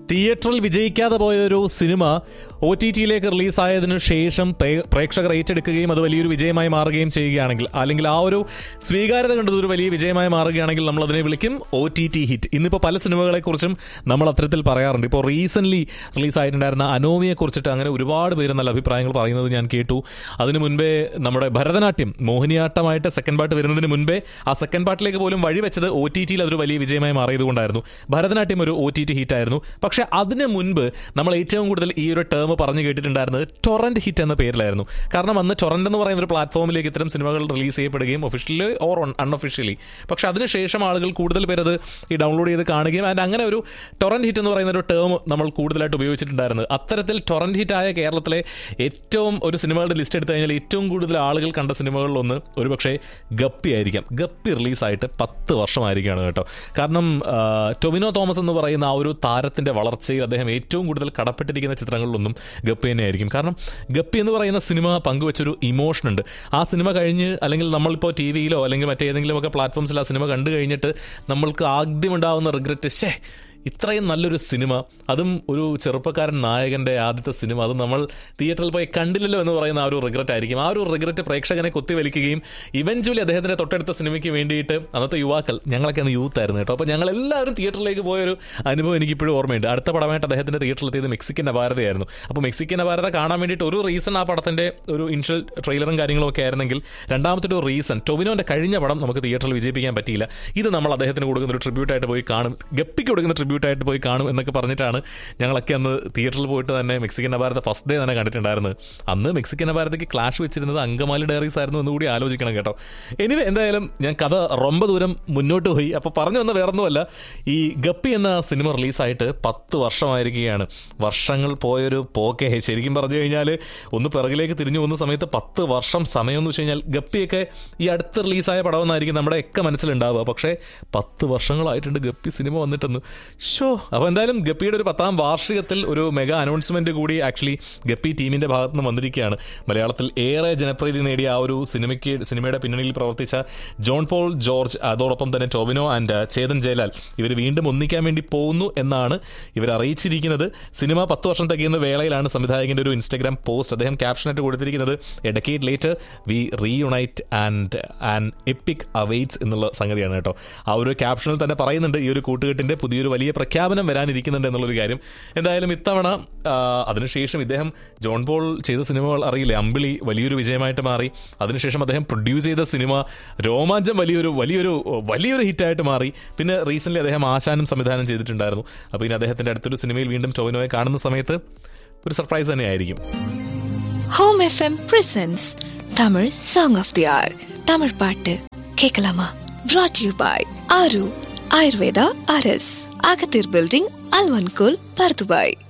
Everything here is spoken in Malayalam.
തിയേറ്ററിൽ വിജയിക്കാതെ പോയ ഒരു സിനിമ ഒ ടി ടിയിലേക്ക് റിലീസായതിനു ശേഷം പ്രേ- പ്രേക്ഷകർ ഏറ്റെടുക്കുകയും അത് വലിയൊരു വിജയമായി മാറുകയും ചെയ്യുകയാണെങ്കിൽ അല്ലെങ്കിൽ ആ ഒരു സ്വീകാര്യത കണ്ടത് ഒരു വലിയ വിജയമായി മാറുകയാണെങ്കിൽ നമ്മൾ അതിനെ വിളിക്കും ഒ ടി ടി ഹിറ്റ് ഇന്നിപ്പോൾ പല സിനിമകളെക്കുറിച്ചും നമ്മൾ അത്തരത്തിൽ പറയാറുണ്ട് ഇപ്പോൾ റീസെന്റ് റിലീസായിട്ടുണ്ടായിരുന്ന അനോമിയെ കുറിച്ചിട്ട് അങ്ങനെ ഒരുപാട് പേര് നല്ല അഭിപ്രായങ്ങൾ പറയുന്നത് ഞാൻ കേട്ടു അതിനു മുൻപേ നമ്മുടെ ഭരതനാട്യം മോഹിനിയാട്ടമായിട്ട് സെക്കൻഡ് പാർട്ട് വരുന്നതിന് മുൻപേ ആ സെക്കൻഡ് പാർട്ടിലേക്ക് പോലും വഴിവെച്ചത് ഒ ടി ടിയിൽ അതൊരു വലിയ വിജയമായി മാറിയതുകൊണ്ടായിരുന്നു ഭരതനാട്യം ഒരു ഒ ടി ടി ഹിറ്റ് ആയിരുന്നു പക്ഷെ അതിന് മുൻപ് നമ്മൾ ഏറ്റവും കൂടുതൽ ഈ ഒരു ടേം പറഞ്ഞു കേട്ടിട്ടുണ്ടായിരുന്നത് ടൊറന്റ് ഹിറ്റ് എന്ന പേരിലായിരുന്നു കാരണം അന്ന് ടൊറന്റ് എന്ന് പറയുന്ന ഒരു പ്ലാറ്റ്ഫോമിലേക്ക് ഇത്തരം സിനിമകൾ റിലീസ് ചെയ്യപ്പെടുകയും ഒഫീഷ്യലി ഓർ അൺഒഫീഷ്യലി പക്ഷെ അതിനുശേഷം ആളുകൾ കൂടുതൽ പേര് അത് ഈ ഡൗൺലോഡ് ചെയ്ത് കാണുകയും ആൻഡ് അങ്ങനെ ഒരു ടൊറന്റ് ഹിറ്റ് എന്ന് പറയുന്ന ഒരു ടേം നമ്മൾ കൂടുതലായിട്ട് ഉപയോഗിച്ചിട്ടുണ്ടായിരുന്നത് അത്തരത്തിൽ ടൊറന്റ് ഹിറ്റായ കേരളത്തിലെ ഏറ്റവും ഒരു സിനിമകളുടെ ലിസ്റ്റ് എടുത്തു കഴിഞ്ഞാൽ ഏറ്റവും കൂടുതൽ ആളുകൾ കണ്ട സിനിമകളിലൊന്ന് ഒരുപക്ഷെ ഗപ്പി ആയിരിക്കാം ഗപ്പി റിലീസായിട്ട് പത്ത് വർഷമായിരിക്കുകയാണ് കേട്ടോ കാരണം ആ, ടൊവിനോ തോമസ് എന്ന് പറയുന്ന ആ ഒരു താരത്തിന്റെ വളർച്ചയിൽ അദ്ദേഹം ഏറ്റവും കൂടുതൽ കടപ്പെട്ടിരിക്കുന്ന ചിത്രങ്ങളിലൊന്നും ഗപ്പി തന്നെയായിരിക്കും കാരണം ഗപ്പി എന്ന് പറയുന്ന സിനിമ പങ്കുവെച്ചൊരു ഇമോഷൻ ഉണ്ട് ആ സിനിമ കഴിഞ്ഞ് അല്ലെങ്കിൽ നമ്മളിപ്പോൾ ടി വിയിലോ അല്ലെങ്കിൽ മറ്റേതെങ്കിലുമൊക്കെ പ്ലാറ്റ്ഫോംസിൽ ആ സിനിമ കണ്ടു കഴിഞ്ഞിട്ട് നമ്മൾക്ക് ആദ്യം ഉണ്ടാവുന്ന റിഗ്രറ്റ് ശേ ഇത്രയും നല്ലൊരു സിനിമ അതും ഒരു ചെറുപ്പക്കാരൻ നായകന്റെ ആദ്യത്തെ സിനിമ അത് നമ്മൾ തിയേറ്ററിൽ പോയി കണ്ടില്ലല്ലോ എന്ന് പറയുന്ന ആ ഒരു റിഗ്രറ്റ് ആയിരിക്കും ആ ഒരു റിഗ്രറ്റ് പ്രേക്ഷകനെ കുത്തിവലിക്കുകയും ഇവഞ്ച്വലി അദ്ദേഹത്തിന്റെ തൊട്ടടുത്ത സിനിമയ്ക്ക് വേണ്ടിയിട്ട് അന്നത്തെ യുവാക്കൾ ഞങ്ങളൊക്കെ അന്ന് യൂത്ത് ആയിരുന്നു കേട്ടോ അപ്പോൾ ഞങ്ങൾ എല്ലാവരും തിയേറ്ററിലേക്ക് പോയൊരു അനുഭവം എനിക്ക് ഇപ്പോഴും ഓർമ്മയുണ്ട് അടുത്ത പടമായിട്ട് അദ്ദേഹത്തിന്റെ തിയേറ്ററിലെത്തിയത് മെക്സിക്കൻ അപാരതയായിരുന്നു അപ്പോൾ മെക്സിക്കൻ അപാരത കാണാൻ വേണ്ടിയിട്ട് ഒരു റീസൺ ആ പടത്തിന്റെ ഒരു ഇൻഷ്യൽ ട്രെയിലറും കാര്യങ്ങളും ഒക്കെ ആയിരുന്നെങ്കിൽ രണ്ടാമത്തെ ഒരു റീസൺ ടൊവിനോന്റെ കഴിഞ്ഞ പടം നമുക്ക് തിയേറ്ററിൽ വിജയിപ്പിക്കാൻ പറ്റിയില്ല ഇത് നമ്മൾ അദ്ദേഹത്തിന് കൊടുക്കുന്ന ഒരു ട്രിബ്യൂട്ടായിട്ട് പോയി കാണും ഗപ്പിക്ക് കൊടുക്കുന്ന ട്രിബ്യൂട്ടായിട്ട് പോയി കാണും എന്നൊക്കെ പറഞ്ഞിട്ടാണ് ഞങ്ങളൊക്കെ അന്ന് തിയേറ്ററിൽ പോയിട്ട് തന്നെ മെക്സിക്കൻ അപാരത ഫസ്റ്റ് ഡേ തന്നെ കണ്ടിട്ടുണ്ടായിരുന്നത് അന്ന് മെക്സിക്കൻ അപാരതയ്ക്ക് ക്ലാഷ് വെച്ചിരുന്നത് അങ്കമാലി ഡയറീസ് ആയിരുന്നു എന്ന് കൂടി ആലോചിക്കണം കേട്ടോ എനിവേ എന്തായാലും ഞാൻ കഥ ரொம்ப ദൂരം മുന്നോട്ട് പോയി അപ്പോൾ പറഞ്ഞു വന്ന വേറൊന്നുമല്ല ഈ ഗപ്പി എന്ന സിനിമ റിലീസായിട്ട് പത്ത് വർഷമായിരിക്കുകയാണ് വർഷങ്ങൾ പോയൊരു പോക്കെ ശരിക്കും പറഞ്ഞു കഴിഞ്ഞാൽ ഒന്ന് പിറകിലേക്ക് തിരിഞ്ഞു പോകുന്ന സമയത്ത് പത്ത് വർഷം സമയം എന്ന് വെച്ച് കഴിഞ്ഞാൽ ഗപ്പിയൊക്കെ ഈ അടുത്ത് റിലീസായ പടമെന്നായിരിക്കും നമ്മുടെ ഒക്കെ മനസ്സിലുണ്ടാവുക പക്ഷേ പത്ത് വർഷങ്ങളായിട്ടുണ്ട് ഗപ്പി സിനിമ വന്നിട്ടെന്ന് ഷോ അപ്പോൾ എന്തായാലും ഗപ്പിയുടെ ഒരു പത്താം വാർഷികത്തിൽ ഒരു മെഗാ അനൗൺസ്മെന്റ് കൂടി ആക്ച്വലി ഗപ്പി ടീമിന്റെ ഭാഗത്ത് നിന്ന് വന്നിരിക്കുകയാണ് മലയാളത്തിൽ ഏറെ ജനപ്രീതി നേടിയ ആ ഒരു സിനിമയ്ക്ക് സിനിമയുടെ പിന്നണിയിൽ പ്രവർത്തിച്ച ജോൺ പോൾ ജോർജ് അതോടൊപ്പം തന്നെ ടോവിനോ ആൻഡ് ചേതൻ ജയലാൽ ഇവർ വീണ്ടും ഒന്നിക്കാൻ വേണ്ടി പോകുന്നു എന്നാണ് ഇവർ അറിയിച്ചിരിക്കുന്നത് സിനിമ പത്ത് വർഷം തികയുന്ന വേളയിലാണ് സംവിധായകന്റെ ഒരു ഇൻസ്റ്റാഗ്രാം പോസ്റ്റ് അദ്ദേഹം ക്യാപ്ഷനായിട്ട് കൊടുത്തിരിക്കുന്നത് a decade later we reunite and an epic awaits എന്നുള്ള സംഗതിയാണ് കേട്ടോ ആ ഒരു ക്യാപ്ഷനിൽ തന്നെ പറയുന്നുണ്ട് ഈ ഒരു കൂട്ടുകെട്ടിന്റെ പുതിയൊരു വലിയ പ്രഖ്യാപനം വരാനിരിക്കുന്നുണ്ട് എന്നുള്ളൊരു കാര്യം എന്തായാലും ഇത്തവണ ആ, അതിനുശേഷം ഇദ്ദേഹം ജോൺ പോൾ ചെയ്ത സിനിമകൾ അറിയില്ലേ അമ്പിളി വലിയൊരു വിജയമായിട്ട് മാറി അതിനുശേഷം അദ്ദേഹം പ്രൊഡ്യൂസ് ചെയ്ത സിനിമ രോമാഞ്ചം വലിയൊരു വലിയൊരു വലിയൊരു ഹിറ്റായിട്ട് മാറി പിന്നെ റീസെന്റ് അദ്ദേഹം ആശാനും സംവിധാനം ചെയ്തിട്ടുണ്ടായിരുന്നു അപ്പോൾ ഇനി അദ്ദേഹത്തിന്റെ അടുത്തൊരു സിനിമയിൽ വീണ്ടും ടോവിനോയെ കാണുന്ന സമയത്ത് ഒരു സർപ്രൈസ് തന്നെ ആയിരിക്കും home FM presents Tamil song of the hour Tamil பாட்டு கேட்கலாமா brought you by Aaru Ayurveda அரஸ் அகத்தீர் பில்டிங் அல்வன்கோல் பர்துபாய்